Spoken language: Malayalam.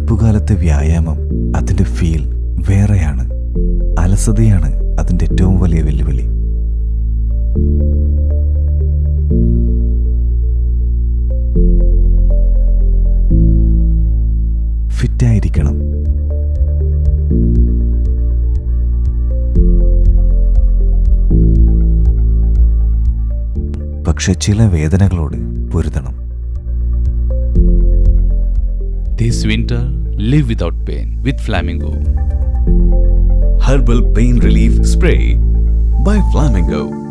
തണുപ്പുകാലത്തെ വ്യായാമം അതിൻ്റെ ഫീൽ വേറെയാണ് അലസതയാണ് അതിൻ്റെ ഏറ്റവും വലിയ വെല്ലുവിളി ഫിറ്റായിരിക്കണം പക്ഷെ ചില വേദനകളോട് പൊരുതണം This winter, live without pain with Flamingo. Herbal Pain Relief Spray by Flamingo.